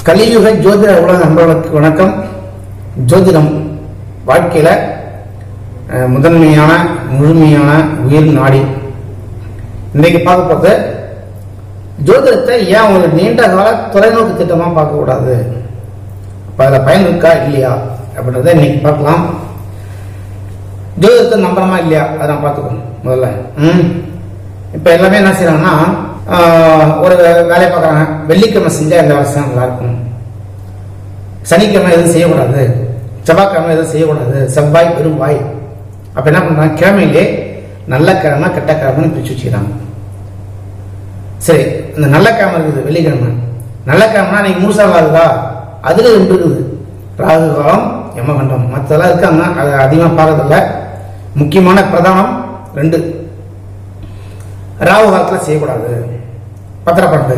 கலியுக ஜோதிட உலக நண்பர்களுக்கு வணக்கம் ஜோதிடம் வாழ்க்கையில அஹ், முதன்மையான முழுமையான உயிர் நாடி இன்னைக்கு பார்க்க போது ஜோதிடத்தை ஏன் ஒரு நீண்ட கால தொலைநோக்கு திட்டமா பார்க்க கூடாது அப்ப அதுல பயன் இருக்கா இல்லையா அப்படின்றத இன்னைக்கு பார்க்கலாம் ஜோதிடத்தை நம்புறமா இல்லையா அதை நான் பார்த்துக்கணும் முதல்ல ம் இப்போ எல்லாமே என்ன செய்யறாங்கன்னா ஆஹ், ஒரு வேலையை பார்க்குறாங்க வெள்ளிக்கிழமை செஞ்சா இந்த வருஷம் நல்லா இருக்கும் சனிக்கிழமை எதுவும் செய்யக்கூடாது செவ்வாய்க்கிழமை எதுவும் செய்யக்கூடாது செவ்வாய் பெருவாய் அப்ப என்ன பண்றாங்க கிழமையிலே நல்ல கிழமை கெட்ட கிழமைன்னு பிரிச்சு வச்சுக்கிறாங்க சரி இந்த நல்ல கிழமை இருக்குது வெள்ளிக்கிழமை நல்ல கிழமைனா நீங்க முழுசா இருக்குதா அதுல ரெண்டு இருக்குது ராகு காலம் யமகண்டம் மற்றதெல்லாம் இருக்காங்க அதை அதிகமாக பார்க்கறதில்ல முக்கியமான பிரதானம் ரெண்டு ராகு காலத்தில் செய்யக்கூடாது பத்திரப்பட்டு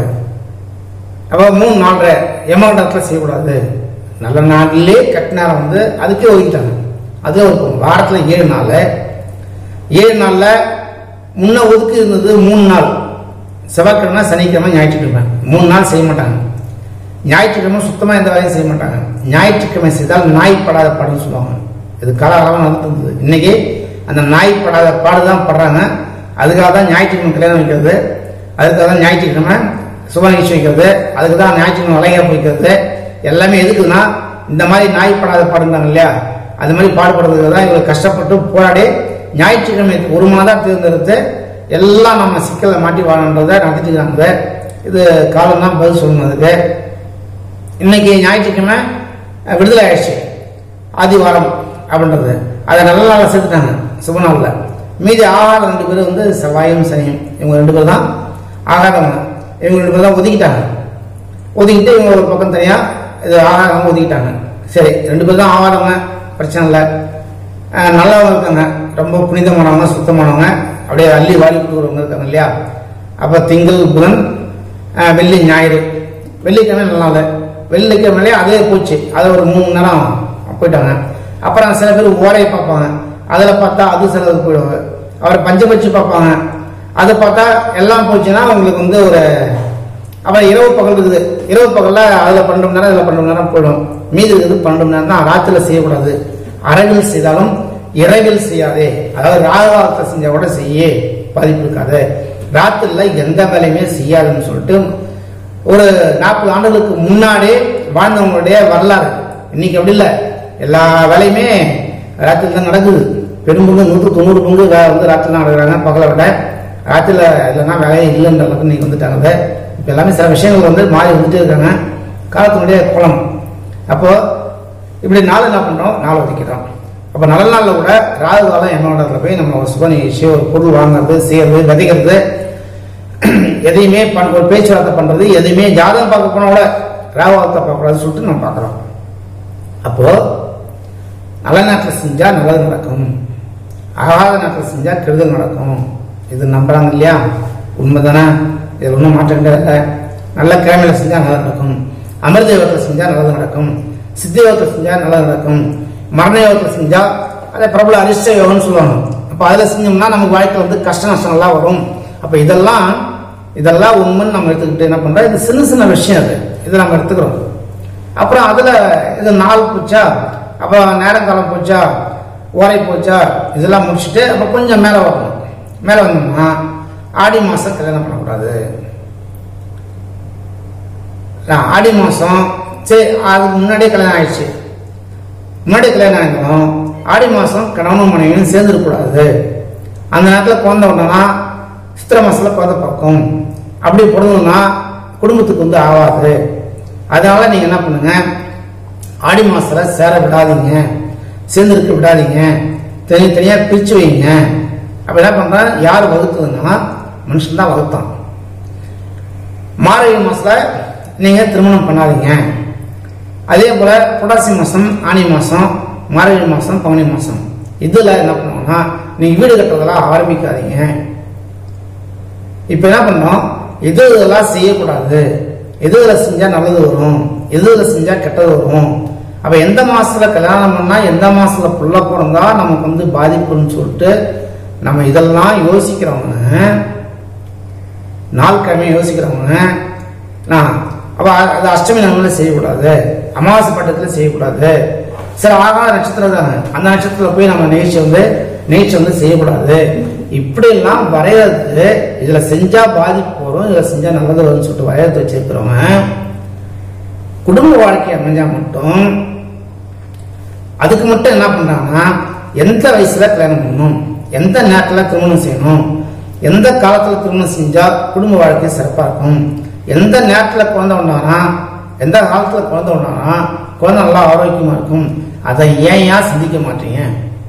அப்போ மூணு நாலரை யமகண்டத்தில் செய்யக்கூடாது நல்ல நாளிலே கட்ட நேரம் வந்து அதுக்கே ஒதுக்கிட்டாங்க அது ஒரு வாரத்தில் ஏழு நாள் ஏழு நாளில் முன்ன ஒதுக்கி இருந்தது மூணு நாள் செவ்வாய்க்கிழமை சனிக்கிழமை ஞாயிற்றுக்கிழமை மூணு நாள் செய்ய மாட்டாங்க ஞாயிற்றுக்கிழமை சுத்தமாக எந்த வேலையும் செய்ய மாட்டாங்க ஞாயிற்றுக்கிழமை செய்தால் நாய் படாத பாடுன்னு சொல்லுவாங்க இது காலகாலம் நடந்துட்டு இருந்தது இன்னைக்கு அந்த நாய் படாத பாடு தான் படுறாங்க அதுக்காக தான் ஞாயிற்றுக்கிழமை கல்யாணம் வைக்கிறது அதுக்காக தான் ஞாயிற்றுக்கிழமை சுப நிகழ்ச்சி வைக்கிறது அதுக்கு தான் ஞாயிற்றுக்கிழமை வளைகாப்பு வைக்கிறது எல்லாமே எதுக்குன்னா இந்த மாதிரி நாய் படாத பாடுந்தாங்க இல்லையா அது மாதிரி பாடுபடுறதுக்கு தான் இவங்க கஷ்டப்பட்டு போராடி ஞாயிற்றுக்கிழமை ஒரு மாதம் தேர்ந்தெடுத்து எல்லாம் நம்ம சிக்கலை மாட்டி வாழன்றதை நடத்திட்டு இருக்காங்க இது காலம் தான் பதில் சொல்லணும் அதுக்கு இன்னைக்கு ஞாயிற்றுக்கிழமை அஹ், விடுதலை ஆயிடுச்சு ஆதிவாரம் அப்படின்றது அதை நல்ல நாளில் சேர்த்துட்டாங்க சுப நாளில் மீதி ஆகாத ரெண்டு பேரும் வந்து செவ்வாயும் சனியும் இவங்க ரெண்டு பேர் தான் ஆகாதவங்க இவங்க ரெண்டு பேர் தான் ஒதுக்கிட்டாங்க ஒதுக்கிட்டு இவங்க ஒரு பக்கம் தனியாக இது ஆகாதவங்க ஒதுக்கிட்டாங்க சரி ரெண்டு பேர் தான் ஆகாதவங்க பிரச்சனை இல்லை அஹ், நல்லவங்க இருக்காங்க ரொம்ப புனிதமானவங்க சுத்தமானவங்க அப்படியே அள்ளி வாரி கொடுக்குறவங்க இருக்காங்க இல்லையா அப்போ திங்கள் புதன் அஹ், வெள்ளி ஞாயிறு வெள்ளிக்கிழமை நல்ல நாள் வெள்ளிக்கிழமையிலே அதே போச்சு அது ஒரு மூணு மணி நேரம் போயிட்டாங்க அப்புறம் சில பேர் ஓரையை பார்ப்பாங்க அதில் பார்த்தா அது சிலது போயிடுவாங்க அவர் பஞ்சபட்சி பார்ப்பாங்க அதை பார்த்தா எல்லாம் போச்சுன்னா உங்களுக்கு வந்து ஒரு அப்புறம் இரவு பகல் இருக்குது இரவு பகல்ல அதில் பன்னெண்டு மணி நேரம் இதில் பன்னெண்டு மணி நேரம் போயிடும் மீதி இருக்குது பன்னெண்டு மணி நேரம் தான் ராத்திரில செய்யக்கூடாது அறவில் செய்தாலும் இரவில் செய்யாதே அதாவது ராகவாரத்தை செஞ்சா கூட செய்யே பாதிப்பு இருக்காது ராத்திரில எந்த வேலையுமே செய்யாதுன்னு சொல்லிட்டு ஒரு நாற்பது ஆண்டுகளுக்கு முன்னாடி வாழ்ந்தவங்களுடைய வரலாறு இன்னைக்கு அப்படி இல்லை எல்லா வேலையுமே ராத்திரில தான் நடக்குது பெரும்பங்கு நூற்று தொண்ணூறு பங்கு வே- வந்து ராத்திரி தான் நடக்கிறாங்க பகலை விட ராத்திரில இல்லைன்னா வேலையே இல்லைன்ற அளவுக்கு இன்னைக்கு வந்துட்டாங்க இப்போ எல்லாமே சில விஷயங்கள் வந்து மாறி வந்துட்டே இருக்காங்க காலத்தினுடைய குளம் அப்போ இப்படி நாள் என்ன பண்றோம் நாள் ஒதுக்கிறோம் அப்போ நல்ல நாளில் கூட ராகு காலம் எம்மோடத்தில் போய் நம்ம ஒரு சுப நிகழ்ச்சி ஒரு பொருள் வாங்குறது செய்யறது விதைக்கிறது எதையுமே பண் ஒரு பேச்சுவார்த்தை பண்றது எதையுமே ஜாதகம் பார்க்க போனா கூட ராகுவார்த்தை பார்க்கக்கூடாதுன்னு சொல்லிட்டு நம்ம பார்க்குறோம் அப்போ நல்ல நேரத்தில் செஞ்சா நல்லது நடக்கும் ஆகாத நேரத்தில் செஞ்சா கெடுதல் நடக்கும் இது நம்புறாங்க இல்லையா உண்மைதானே இதில் ஒன்றும் மாற்றம் கிடையாது நல்ல கிழமையில செஞ்சா நல்லது நடக்கும் அமிர்த யோகத்தில் செஞ்சா நல்லது நடக்கும் சித்த யோகத்தில் செஞ்சா நல்லது நடக்கும் மரண யோகத்தில் செஞ்சா அதை பிரபல அரிஷ்ட யோகம்னு சொல்லுவாங்க அப்போ அதில் செஞ்சோம்னா நமக்கு வாழ்க்கையில் வந்து கஷ்ட நஷ்டங்கள்லாம் வரும் அப்போ இதெல்லாம் இதெல்லாம் உண்மைன்னு நம்ம எடுத்துக்கிட்டு என்ன பண்றோம் இது சின்ன சின்ன விஷயம் அது இதை நம்ம எடுத்துக்கிறோம் அப்புறம் அதுல இது நாள் போச்சா அப்புறம் நேரங்காலம் போச்சா ஓரை போச்சா இதெல்லாம் முடிச்சுட்டு அப்புறம் கொஞ்சம் மேலே வரணும் மேலே வந்தோம்னா ஆடி மாசம் கல்யாணம் பண்ணக்கூடாது நான் ஆடி மாசம் சரி அதுக்கு முன்னாடியே கல்யாணம் ஆயிடுச்சு முன்னாடி கல்யாணம் ஆயிருந்தோம் ஆடி மாசம் கணவனும் மனைவியும் சேர்ந்துருக்கூடாது அந்த நேரத்தில் குழந்தை உடனா சித்திரை மாசத்துல குழந்தை பார்க்கும் அப்படி பிறந்தோம்னா குடும்பத்துக்கு வந்து ஆகாது அதனால நீங்க என்ன பண்ணுங்க ஆடி மாசத்துல சேர விடாதீங்க சேர்ந்துருக்க விடாதீங்க தனித்தனியா பிரிச்சு வைங்க அப்ப என்ன பண்ற யார் வகுத்ததுன்னா மனுஷன் தான் வகுத்தான் மார்கழி மாசத்துல நீங்க திருமணம் பண்ணாதீங்க அதே போல புரட்டாசி மாசம் ஆனி மாசம் மார்கழி மாசம் பங்குனி மாசம் இதுல என்ன பண்ணுவோம்னா நீங்க வீடு கட்டுறதெல்லாம் ஆரம்பிக்காதீங்க இப்ப என்ன பண்ணோம் எது இதெல்லாம் செய்யக்கூடாது எது இதில் செஞ்சா நல்லது வரும் எது இதில் செஞ்சா கெட்டது வரும் அப்ப எந்த மாசத்துல கல்யாணம் பண்ணா எந்த மாசத்துல புள்ள பிறந்தா நமக்கு வந்து பாதிப்புன்னு சொல்லிட்டு நம்ம இதெல்லாம் யோசிக்கிறவங்க நாள் கிழமை யோசிக்கிறவங்க நான் அப்ப அ- அது அஷ்டமி நாளில் செய்யக்கூடாது அமாவாசை பட்டத்தில் செய்யக்கூடாது சில ஆகாத நட்சத்திரம் தாங்க அந்த நட்சத்திரத்தில் போய் நம்ம நிகழ்ச்சி வந்து நிகழ்ச்சி வந்து செய்யக்கூடாது இப்படி எல்லாம் வரையறது இதுல செஞ்சா பாதிப்பு வரும் இதுல செஞ்சா நல்லது வரும்னு சொல்லிட்டு வரையறது வச்சிருக்கிறவங்க குடும்ப வாழ்க்கை அமைஞ்சா மட்டும் அதுக்கு மட்டும் என்ன பண்றாங்கன்னா எந்த வயசுல கல்யாணம் பண்ணணும் எந்த நேரத்துல திருமணம் செய்யணும் எந்த காலத்துல திருமணம் செஞ்சா குடும்ப வாழ்க்கை சிறப்பா இருக்கும் எந்த நேரத்துல குழந்தை உண்டானா எந்த காலத்துல குழந்தை உண்டானா குழந்தை நல்லா ஆரோக்கியமா இருக்கும் அதை ஏன் ஏன் சிந்திக்க மாட்டீங்க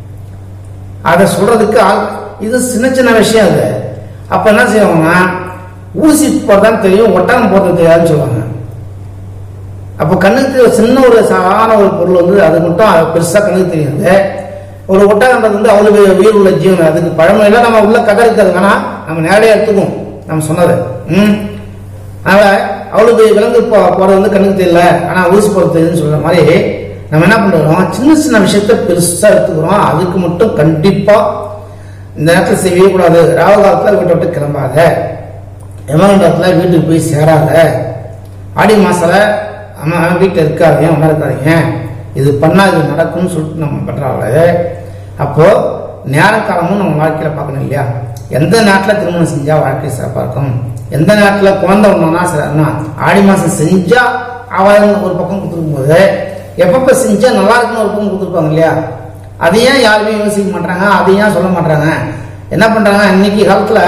அதை சொல்றதுக்கு ஆள் இது சின்ன சின்ன விஷயம் அது அப்ப என்ன செய்வாங்கன்னா ஊசி போறதான் தெரியும் ஒட்டகம் போறது தெரியாதுன்னு சொல்லுவாங்க அப்போ கண்ணுக்கு சின்ன ஒரு சாதாரண ஒரு பொருள் வந்து அது மட்டும் அது பெருசா கண்ணுக்கு தெரியாது ஒரு ஒட்டகன்றது வந்து அவ்வளவு உயிர் உள்ள ஜீவன் அதுக்கு பழமையில நம்ம உள்ள கதை இருக்காது ஆனா நம்ம நேரடியா எடுத்துக்கும் நம்ம சொன்னது ம் அதனால அவ்வளவு விலங்கு போ- போறது வந்து கண்ணுக்கு தெரியல ஆனா ஊசி போறது தெரியுதுன்னு சொல்ற மாதிரி நம்ம என்ன பண்றோம் சின்ன சின்ன விஷயத்த பெருசா எடுத்துக்கிறோம் அதுக்கு மட்டும் கண்டிப்பா இந்த நேரத்தில் செய்யவே கூடாது ராகு காலத்துல வீட்டை விட்டு கிளம்பாத யமகண்டத்துல வீட்டுக்கு போய் சேராத ஆடி மாசத்துல அம்மா வீட்டில் இருக்காதீங்க ஒன்றா இருக்காதீங்க இது பண்ணா இது நடக்கும்னு சொல்லிட்டு நம்ம பண்றாங்க அப்போ நேர காலமும் நம்ம வாழ்க்கையில பார்க்கணும் இல்லையா எந்த நேரத்தில் திருமணம் செஞ்சா வாழ்க்கை சிறப்பா இருக்கும் எந்த நேரத்தில் குழந்தை ஒண்ணுனா சரினா ஆடி மாசம் செஞ்சா அவன் ஒரு பக்கம் கொடுத்துருக்கும் போது எப்பப்ப செஞ்சா நல்லா இருக்குன்னு ஒரு பக்கம் கொடுத்துருப்பாங்க இல்லையா அதை ஏன் யாருமே யோசிக்க மாட்டாங்க அதை ஏன் சொல்ல மாட்டாங்க என்ன பண்றாங்க இன்னைக்கு காலத்துல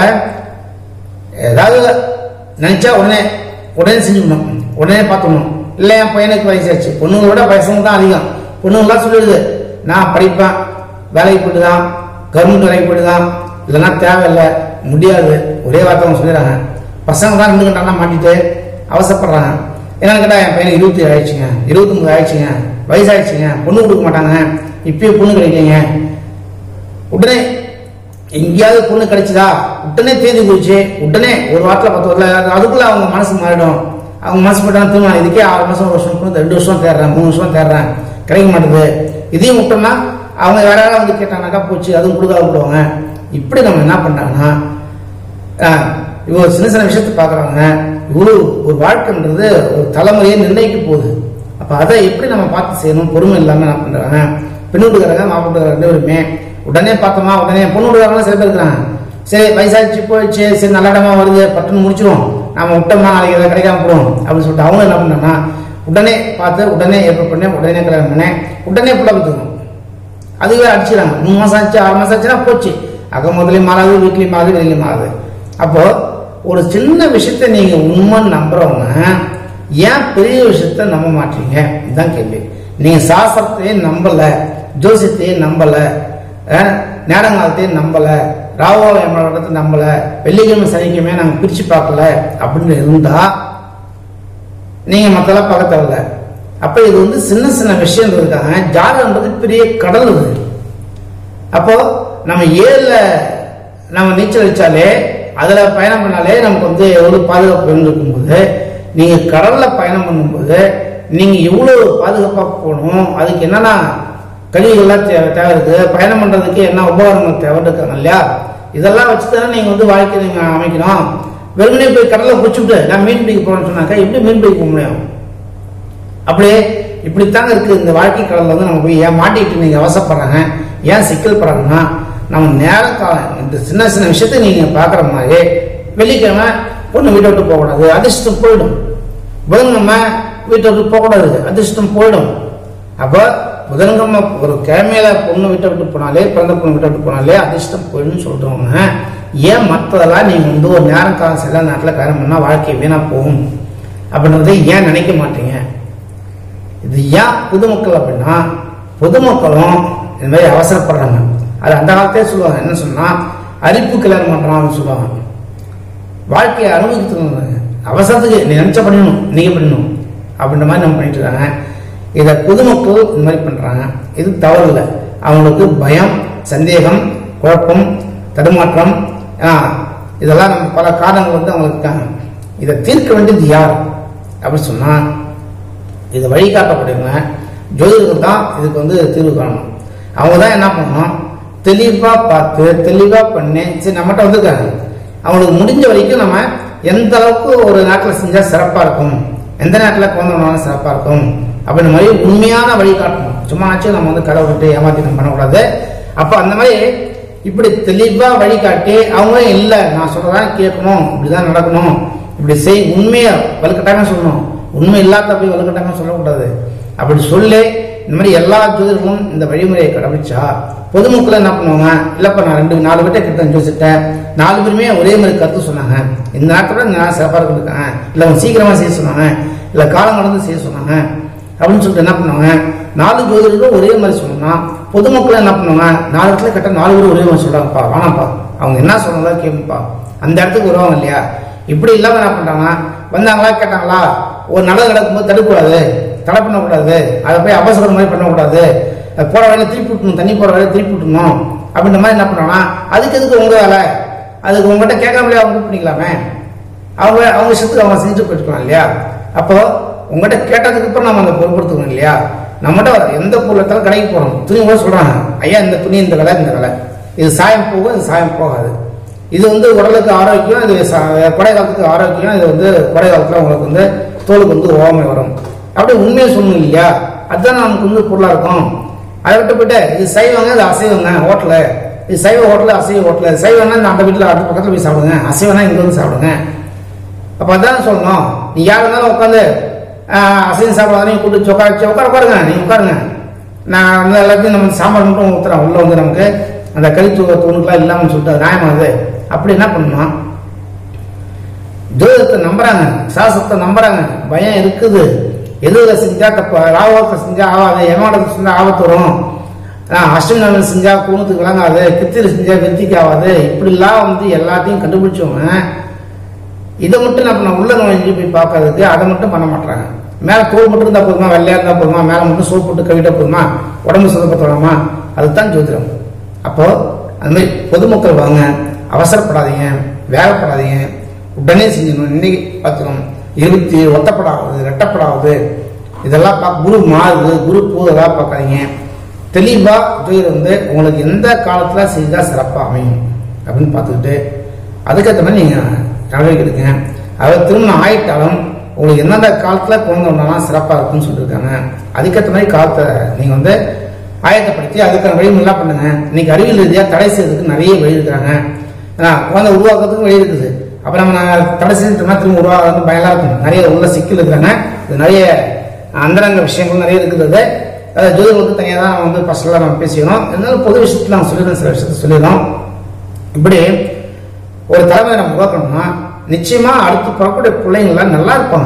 ஏதாவது நினைச்சா உடனே உடனே செஞ்சுக்கணும் உடனே பார்த்துக்கணும் இல்லை என் பையனுக்கு வயசாச்சு பொண்ணுங்க விட பசங்க தான் அதிகம் பொண்ணுங்களாம் சொல்லிடுது நான் படிப்பேன் வேலைக்கு போயிட்டு தான் கவர்மெண்ட் வேலைக்கு போயிட்டு தான் இல்லைன்னா தேவையில்லை முடியாது ஒரே வார்த்தை அவங்க சொல்லிடுறாங்க பசங்க தான் ரெண்டு கண்டானா மாட்டிட்டு அவசரப்படுறாங்க என்னன்னு கேட்டா என் பையனுக்கு இருபத்தி ஏழு ஆயிடுச்சுங்க இருபத்தி மூணு ஆயிடுச்சுங்க வயசாயிடுச்சுங்க பொண்ணு கொடுக்க மாட்டாங்க இப்பயே பொண்ணு கிடைக்கலைங்க உடனே எங்கேயாவது பொண்ணு கிடைச்சதா உடனே தேதி குறிச்சு உடனே ஒரு வாரத்தில் பத்து வாரத்தில் அதுக்குள்ள அவங்க மனசு மாறிடும் அவங்க மனசு போட்டாங்க திரும்ப இதுக்கே ஆறு மாசம் ஒரு வருஷம் பொண்ணு ரெண்டு வருஷம் தேடுறேன் மூணு வருஷம் தேடுறேன் கிடைக்க மாட்டேங்குது இதையும் விட்டோம்னா அவங்க வேற யாராவது வந்து கேட்டாங்கனாக்கா போச்சு அதுவும் கொடுக்காத விடுவாங்க இப்படி நம்ம என்ன பண்றாங்கன்னா ஆஹ், இவங்க சின்ன சின்ன விஷயத்தை பார்க்குறாங்க இவ்வளோ ஒரு வாழ்க்கைன்றது ஒரு தலைமுறையை நிர்ணயிக்க போகுது அப்போ அதை எப்படி நம்ம பார்த்து செய்யணும் பொறுமை இல்லாமல் என்ன பண்ணுறாங்க பெண் வீட்டுக்காரங்க மாப்பிள்ளை ரெண்டு பேருமே உடனே பார்த்தோமா உடனே பொண்ணு வீட்டுக்காரங்க சில பேர் இருக்கிறாங்க சரி வயசாச்சு போயிடுச்சு சரி நல்ல இடமா வருது பட்டுன்னு முடிச்சிடும் நாம விட்டோம்னா நாளைக்கு எதாவது கிடைக்காம போடும் அப்படின்னு சொல்லிட்டு அவங்க என்ன பண்ணாங்கன்னா உடனே பார்த்து உடனே ஏற்பாடு பண்ணேன் உடனே கல்யாணம் பண்ணேன் உடனே புள்ள பத்துக்கணும் அதுவே அடிச்சிடறாங்க மூணு மாசம் ஆச்சு ஆறு மாசம் ஆச்சுன்னா போச்சு அக முதலையும் மாறாது வீட்லயும் மாறாது வெளியிலையும் மாறாது அப்போ ஒரு சின்ன விஷயத்த நீங்க உண்மை நம்புறவங்க ஏன் பெரிய விஷயத்த நம்ப மாட்டீங்க இதுதான் கேள்வி நீங்க சாஸ்திரத்தையும் நம்பல ஜோசியத்தையும் நம்பல அஹ், நேரங்காலத்தையும் நம்பல ராகுகால எம்மளத்தை நம்பல வெள்ளிக்கிழமை சனிக்கிழமை நாங்க பிரிச்சு பார்க்கல அப்படின்னு இருந்தா நீங்க மத்தெல்லாம் பார்க்க தேவையில்ல அப்ப இது வந்து சின்ன சின்ன விஷயம் இருக்காங்க ஜாதகம்ன்றது பெரிய கடல் இது அப்போ நம்ம ஏழுல நம்ம நீச்சல் அடிச்சாலே அதுல பயணம் பண்ணாலே நமக்கு வந்து எவ்வளவு பாதுகாப்பு வேணும் இருக்கும்போது நீங்க கடல்ல பயணம் பண்ணும்போது நீங்க எவ்வளவு பாதுகாப்பா போகணும் அதுக்கு என்னென்ன கழிவுகள்லாம் தேவை தேவை இருக்கு பயணம் பண்றதுக்கு என்ன உபகரணங்கள் தேவை இருக்காங்க இல்லையா இதெல்லாம் வச்சு தானே நீங்க வந்து வாழ்க்கை நீங்க அமைக்கணும் வெறுமனே போய் கடல்ல குடிச்சுட்டு நான் மீன் பிடிக்க போறேன்னு சொன்னாக்கா எப்படி மீன் பிடிக்க போக முடியும் அப்படியே இப்படித்தாங்க இருக்கு இந்த வாழ்க்கை கடல்ல வந்து நம்ம போய் ஏன் மாட்டிக்கிட்டு நீங்க அவசரப்படுறாங்க ஏன் சிக்கல் படுறாங்கன்னா நம்ம நேர காலம் இந்த சின்ன சின்ன விஷயத்த நீங்க பாக்குற மாதிரி வெள்ளிக்கிழமை பொண்ணு வீட்டை விட்டு போகக்கூடாது அதிர்ஷ்டம் போயிடும் புதன்கிழமை வீட்டை விட்டு போகக்கூடாது அதிர்ஷ்டம் போயிடும் அப்போ புதன்கிழமை ஒரு கிழமையில பொண்ணு வீட்டை விட்டு போனாலே பிறந்த பொண்ணு வீட்டை விட்டு போனாலே அதிர்ஷ்டம் போயிடும்னு சொல்றவங்க ஏன் மற்றதெல்லாம் நீங்க வந்து ஒரு நேரம் காலம் சில நேரத்தில் கல்யாணம் பண்ணா வாழ்க்கை வீணா போகும் அப்படின்றதை ஏன் நினைக்க மாட்டீங்க இது ஏன் பொதுமக்கள் அப்படின்னா பொதுமக்களும் இந்த மாதிரி அவசரப்படுறாங்க அது அந்த காலத்தே சொல்லுவாங்க என்ன சொன்னா அரிப்பு கல்யாணம் பண்றான்னு சொல்லுவாங்க வாழ்க்கையை அனுபவித்து அவசரத்துக்கு நீ நினைச்ச பண்ணணும் நீங்க பண்ணணும் அப்படின்ற மாதிரி நம்ம பண்ணிட்டு இருக்காங்க இதை பொதுமக்கள் இந்த மாதிரி பண்றாங்க இது தவறு இல்லை அவங்களுக்கு பயம் சந்தேகம் குழப்பம் தடுமாற்றம் ஆ, இதெல்லாம் நம்ம பல காரணங்கள் வந்து அவங்களுக்கு இருக்காங்க இதை தீர்க்க வேண்டியது யார் அப்படின்னு சொன்னா இது வழிகாட்டக்கூடியவங்க ஜோதிடர்கள் தான் இதுக்கு வந்து தீர்வு காணணும் அவங்க தான் என்ன பண்ணணும் தெளிவா பார்த்து தெளிவா பண்ணி சரி நம்மகிட்ட வந்திருக்காங்க அவங்களுக்கு முடிஞ்ச வரைக்கும் நம்ம எந்த அளவுக்கு ஒரு நாட்டில் செஞ்சா சிறப்பா இருக்கும் எந்த நேரத்தில் குழந்தைனாலும் சிறப்பாக இருக்கும் அப்படின்ற மாதிரி உண்மையான வழி காட்டணும் சும்மாச்சும் நம்ம வந்து கடை விட்டு ஏமாத்தி நம்ம பண்ணக்கூடாது அப்போ அந்த மாதிரி இப்படி தெளிவாக வழிகாட்டி அவங்களும் இல்லை நான் சொல்றதான் கேட்கணும் இப்படிதான் நடக்கணும் இப்படி செய் உண்மையை வலுக்கட்டாங்க சொல்லணும் உண்மை இல்லாத போய் வலுக்கட்டாங்க சொல்லக்கூடாது அப்படி சொல்லி இந்த மாதிரி எல்லா ஜோதிடர்களும் இந்த வழிமுறையை கடைபிடிச்சா பொதுமக்கள் என்ன பண்ணுவாங்க இல்லப்பா நான் ரெண்டு நாலு பேர்ட்ட கிட்ட யோசிச்சிட்டேன் நாலு பேருமே ஒரே மாதிரி கருத்து சொன்னாங்க இந்த நேரத்தோட நான் சிறப்பாக இருந்திருக்கேன் இல்லை அவங்க சீக்கிரமா செய்ய சொன்னாங்க இல்லை காலம் கடந்து செய்ய சொன்னாங்க அப்படின்னு சொல்லிட்டு என்ன பண்ணுவாங்க நாலு ஜோதிடர்களும் ஒரே மாதிரி சொன்னா பொதுமக்கள் என்ன பண்ணுவாங்க நாலு இடத்துல கட்ட நாலு பேர் ஒரே மாதிரி சொல்றாங்கப்பா வேணாம்ப்பா அவங்க என்ன சொன்னாலும் கேட்பா அந்த இடத்துக்கு வருவாங்க இல்லையா இப்படி இல்லாம என்ன பண்றாங்க வந்தாங்களா கேட்டாங்களா ஒரு நல்லது நடக்கும்போது தடுக்கக்கூடாது தடை பண்ணக்கூடாது அதை போய் அவசரம் மாதிரி பண்ணக்கூடாது அது போற வழியில திருப்பி விட்டணும் தண்ணி போற வழியில திருப்பி விட்டணும் அப்படின்ற மாதிரி என்ன பண்றாங்கன்னா அதுக்கு எதுக்கு உங்க வேலை அதுக்கு உங்ககிட்ட கேட்காமலே அவங்க பண்ணிக்கலாமே அவங்க அவங்க இஷ்டத்துக்கு அவங்க செஞ்சுட்டு போயிருக்கலாம் இல்லையா அப்போ உங்ககிட்ட கேட்டதுக்கு அப்புறம் நம்ம அந்த பொருட்படுத்துக்கணும் இல்லையா நம்மகிட்ட எந்த பொருளத்தாலும் கடைக்கு போறோம் துணி கூட சொல்றாங்க ஐயா இந்த துணி இந்த விலை இந்த விலை இது சாயம் போகும் இது சாயம் போகாது இது வந்து உடலுக்கு ஆரோக்கியம் இது ச- கோடை காலத்துக்கு ஆரோக்கியம் இது வந்து கோடை காலத்துல உங்களுக்கு வந்து தோலுக்கு வந்து ஓமை வரும் அப்படி உண்மையை சொல்லணும் இல்லையா அதுதான் நமக்கு வந்து பொருளா இருக்கும் அதை விட்டு போயிட்டு இது சைவங்க இது அசைவங்க ஹோட்டலு இது சைவ ஹோட்டலு அசைவ ஹோட்டலு சைவம்னா இந்த அந்த வீட்டில் அடுத்த பக்கத்தில் போய் சாப்பிடுங்க அசைவம்னா இங்க வந்து சாப்பிடுங்க அப்போ அதான் சொல்லணும் நீ யார் வேணாலும் உட்காந்து அசைவம் சாப்பிடாத நீ கூட்டு உட்கார வச்சு உட்கார உட்காருங்க நீ உட்காருங்க நான் வந்து எல்லாத்தையும் நம்ம சாம்பார் மட்டும் ஊத்துறேன் உள்ள வந்து நமக்கு அந்த கறித்து தூணுக்கெல்லாம் இல்லாமல் சொல்லிட்டு அது நியாயமாகுது அப்படி என்ன பண்ணணும் ஜோதிடத்தை நம்புறாங்க சாஸ்திரத்தை நம்புறாங்க பயம் இருக்குது எதுல செஞ்சா தப்பு ராவத்தை செஞ்சா ஆகாது எமாடத்தை செஞ்சா ஆபத்து வரும் ஆஹ் அஷ்டமி நாள் செஞ்சா கூணத்துக்கு விளங்காது கித்திரி செஞ்சா வெத்திக்கு ஆகாது இப்படிலாம் வந்து எல்லாத்தையும் கண்டுபிடிச்சவங்க இதை மட்டும் நம்ம நான் உள்ள நோய் போய் பார்க்கறதுக்கு அதை மட்டும் பண்ண மாட்டாங்க மேலே தோல் மட்டும் இருந்தால் போதுமா வெள்ளையா இருந்தால் போதுமா மேலே மட்டும் சோப்பு போட்டு கவிட்டா போதுமா உடம்பு சுத்தப்படுத்தலாமா அதுதான் ஜோதிடம் அப்போ அந்த மாதிரி பொதுமக்கள் வாங்க அவசரப்படாதீங்க வேலைப்படாதீங்க உடனே செஞ்சிடணும் இன்னைக்கு பார்த்துக்கணும் இருபத்தி ஒத்தப்படாவது ரெட்டப்படாவது இதெல்லாம் பார்க்க குரு மாறுது குரு போதெல்லாம் பார்க்காதீங்க தெளிவா ஜோதிடம் வந்து உங்களுக்கு எந்த காலத்துல செஞ்சா சிறப்பா அமையும் அப்படின்னு பார்த்துக்கிட்டு அதுக்கேற்ற மாதிரி நீங்க நடவடிக்கை எடுங்க அதாவது திருமணம் ஆயிட்டாலும் உங்களுக்கு எந்தெந்த காலத்துல குழந்தை உண்டாலாம் சிறப்பா இருக்கும்னு சொல்லியிருக்காங்க அதுக்கேற்ற மாதிரி காலத்தை நீங்க வந்து ஆயத்தப்படுத்தி அதுக்கான வழிமுறைலாம் பண்ணுங்க இன்னைக்கு அறிவியல் ரீதியா தடை செய்யறதுக்கு நிறைய வழி இருக்கிறாங்க ஏன்னா குழந்தை உருவாக்குறதுக்கும் வழி இருக்குது அப்ப நம்ம நான் தடை செஞ்சுட்டோம்னா திரும்ப உருவாகிறது பயலா இருக்கும் நிறைய உள்ள சிக்கல் இருக்கிறாங்க இது நிறைய அந்தரங்க விஷயங்கள் நிறைய இருக்குது அது ஜோதிடங்களுக்கு தனியாக தான் வந்து ஃபர்ஸ்ட்லாம் நம்ம பேசிக்கணும் இருந்தாலும் பொது விஷயத்துல நான் சொல்லிடுறேன் சில விஷயத்த சொல்லிடுறோம் இப்படி ஒரு தலைமையை நம்ம உருவாக்கணும்னா நிச்சயமா அடுத்து பிறக்கக்கூடிய பிள்ளைங்களாம் நல்லா இருப்பாங்க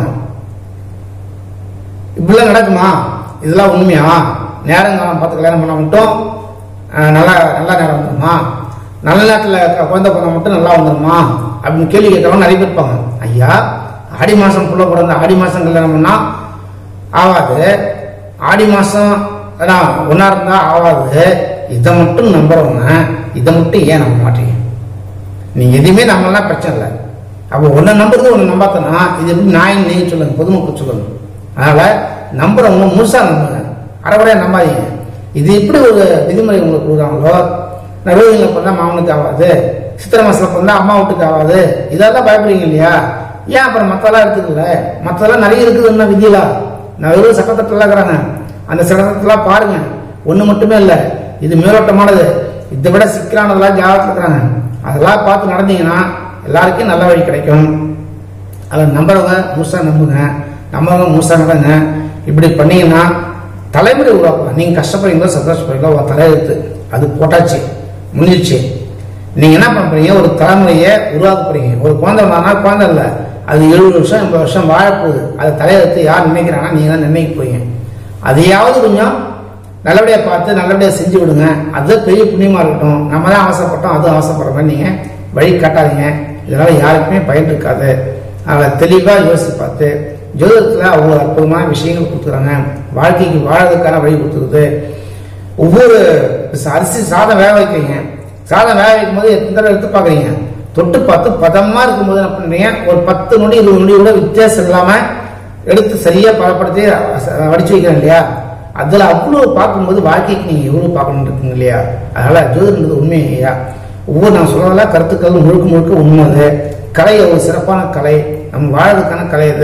இப்படிலாம் நடக்குமா இதெல்லாம் உண்மையா நேரங்காலம் பார்த்து கல்யாணம் பண்ண மட்டும் அஹ், நல்லா நல்ல நேரம் வந்துருமா நல்ல நேரத்தில் குழந்தை பிறந்தா மட்டும் நல்லா வந்துருமா அப்படின்னு கேள்வி கேட்கறவங்க நிறைய பேர் இருப்பாங்க ஐயா ஆடி மாசம் புள்ள பிறந்த ஆடி மாசம் கல்யாணம் பண்ணா ஆகாது ஆடி மாசம் அதான் ஒன்னா இருந்தா ஆகாது இதை மட்டும் நம்புறவங்க இதை மட்டும் ஏன் நம்ப மாட்டீங்க நீங்க எதுவுமே நம்பலாம் பிரச்சனை இல்லை அப்போ ஒன்னு நம்புறது ஒன்னு நம்பாத்தனா இது எப்படி நாயின் நீங்க சொல்லுங்க பொதுமக்கள் சொல்லுங்க அதனால நம்புறவங்க முழுசா நம்புங்க அறகுறையா நம்பாதீங்க இது எப்படி ஒரு விதிமுறை உங்களுக்கு கொடுக்குறாங்களோ நான் ரோஹிணியில் பிறந்தா மாமனுக்கு ஆகாது சித்திரை மாசத்துல பிறந்தா அம்மா வீட்டுக்கு ஆகாது இதெல்லாம் பயப்படுறீங்க இல்லையா ஏன் அப்புறம் மத்தெல்லாம் எடுத்துக்கல மத்தெல்லாம் நிறைய இருக்குதுன்னா விதியில நான் வெறும் சட்டத்தட்டெல்லாம் இருக்கிறாங்க அந்த சட்டத்தெல்லாம் பாருங்க ஒண்ணு மட்டுமே இல்லை இது மேலோட்டமானது இதை விட சிக்கலானதெல்லாம் ஜாதகத்தில் இருக்கிறாங்க அதெல்லாம் பார்த்து நடந்தீங்கன்னா எல்லாருக்கும் நல்ல வழி கிடைக்கும் அதை நம்புறவங்க முழுசா நம்புங்க நம்புறவங்க முழுசா நடங்க இப்படி பண்ணீங்கன்னா தலைமுறை உருவாக்கலாம் நீங்க கஷ்டப்படுறீங்களோ சந்தோஷப்படுறீங்களோ உங்க தலையெழுத்து அது போட்டாச்சு முடிஞ்சிச்சு நீங்க என்ன பண்ண போறீங்க ஒரு தலைமுறையை உருவாக்க போறீங்க ஒரு குழந்தை வந்தாங்கன்னா குழந்தை இல்லை அது எழுபது வருஷம் எண்பது வருஷம் வாழப்போகுது அது தலையெழுத்து யார் நினைக்கிறாங்கன்னா நீங்க தான் நிர்ணயிக்க போறீங்க அதையாவது கொஞ்சம் நல்லபடியா பார்த்து நல்லபடியா செஞ்சு விடுங்க அது பெரிய புண்ணியமா இருக்கட்டும் நம்ம தான் ஆசைப்பட்டோம் அதுவும் ஆசைப்படுற மாதிரி நீங்க வழி காட்டாதீங்க இதனால யாருக்குமே பயன் இருக்காது அதை தெளிவா யோசிச்சு பார்த்து ஜோதிடத்துல அவ்வளவு அற்புதமான விஷயங்கள் கொடுத்துறாங்க வாழ்க்கைக்கு வாழறதுக்கான வழி கொடுத்துருது ஒவ்வொரு அரிசி சாதம் வேக வைக்கிறீங்க சாதம் வேக வைக்கும் போது எத்தனை தடவை எடுத்து பார்க்குறீங்க தொட்டு பார்த்து பதமா இருக்கும்போது என்ன பண்றீங்க ஒரு பத்து நொடி இருபது நொடி கூட வித்தியாசம் இல்லாம எடுத்து சரியா பதப்படுத்தி அஹ், வடிச்சு வைக்கிறேன் இல்லையா அதுல அவ்வளவு பார்க்கும்போது வாழ்க்கைக்கு நீங்க எவ்வளவு பார்க்கணும் இருக்குங்க இல்லையா அதனால ஜோதிடன்றது உண்மை இல்லையா ஒவ்வொரு நான் சொல்றதெல்லாம் கருத்துக்கள் முழுக்க முழுக்க உண்மை அது கலை ஒரு சிறப்பான கலை நம்ம வாழறதுக்கான கலை அது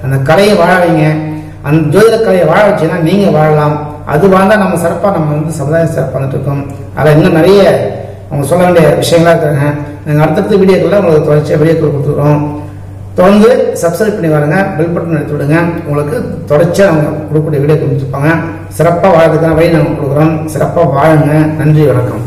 அந்த கலையை வாழ வைங்க அந்த ஜோதிட கலையை வாழ வச்சீங்கன்னா நீங்க வாழலாம் அது வாழ்ந்தா நம்ம சிறப்பா நம்ம வந்து சமுதாயம் சிறப்பாக வந்துட்டு இருக்கோம் அதில் இன்னும் நிறைய அவங்க சொல்ல வேண்டிய விஷயங்களா இருக்காங்க நாங்கள் அடுத்தடுத்த வீடியோக்களில் உங்களுக்கு தொடர்ச்சியாக வீடியோக்கள் கொடுத்துருக்கோம் தொடர்ந்து சப்ஸ்கிரைப் பண்ணி பாருங்க பெல் பட்டன் எடுத்து விடுங்க உங்களுக்கு தொடர்ச்சியாக அவங்க கொடுக்கக்கூடிய வீடியோ கொடுத்துருப்பாங்க சிறப்பாக வாழறதுக்கான வழி நாங்கள் கொடுக்குறோம் சிறப்பாக வாழுங்க நன்றி வணக்கம்